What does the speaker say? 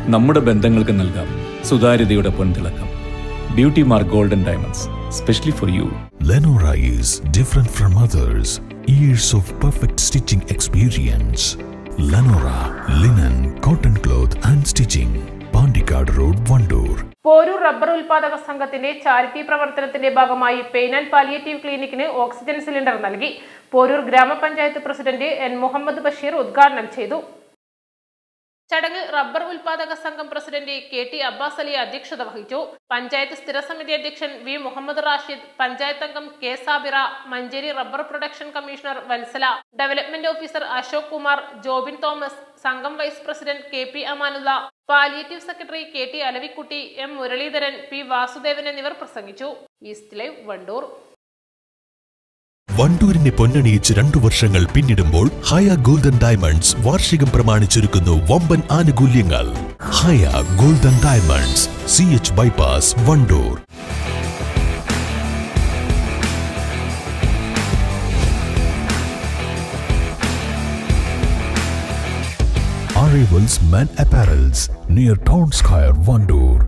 നമ്മുടെ ബന്ധങ്ങൾക്ക് നൽകാം സുതാര്യതയുടെ പൊൻതിളക്കം beauty mark golden diamonds specially for you Lenora is different from others. Years of perfect stitching experience. Lenora linen, cotton cloth and stitching. Pandikad Road, Vandoor. Poroor rubber ഉൽപാദക സംഘത്തിന്റെ charity പ്രവർത്തനത്തിന്റെ ഭാഗമായി pain and palliative ക്ലിനിക്കിന് oxygen cylinder നൽകി പോരൂർ ഗ്രാമപഞ്ചായത്ത് president N Muhammad Basheer ഉദ്ഘാടനം ചെയ്തു ചടങ്ങ് റബ്ബർ ഉൽപാദക സംഘം president K T Abbas Ali അധ്യക്ഷത വഹിച്ചു പഞ്ചായത്ത് സ്ഥിരസമിതി അധ്യക്ഷൻ വി മുഹമ്മദ് റാഷിദ് പഞ്ചായത്ത് അംഗം K Sabira Manjeri rubber production commissioner Valsala development officer Ashok Kumar Jobin Thomas സംഘം vice president K P Amanulla palliative secretary K T Alavikutty M Muraleedharan P Vasudevan എന്നിവർ പ്രസംഗിച്ചു ഈസ്റ്റ് ലൈവ് വണ്ടൂർ വണ്ടൂരിനെ പൊന്നണിയിച്ച് രണ്ടു വർഷങ്ങൾ പിന്നിടുമ്പോൾ ഹയ ഗോൾഡൻ ഡയമണ്ട്സ് വാർഷികം പ്രമാണിച്ചൊരുക്കുന്നു വമ്പൻ ആനുകൂല്യങ്ങൾ Haya golden diamonds C H bypass Vandoor Arrivals Men Apparels near Town Square, Vandoor.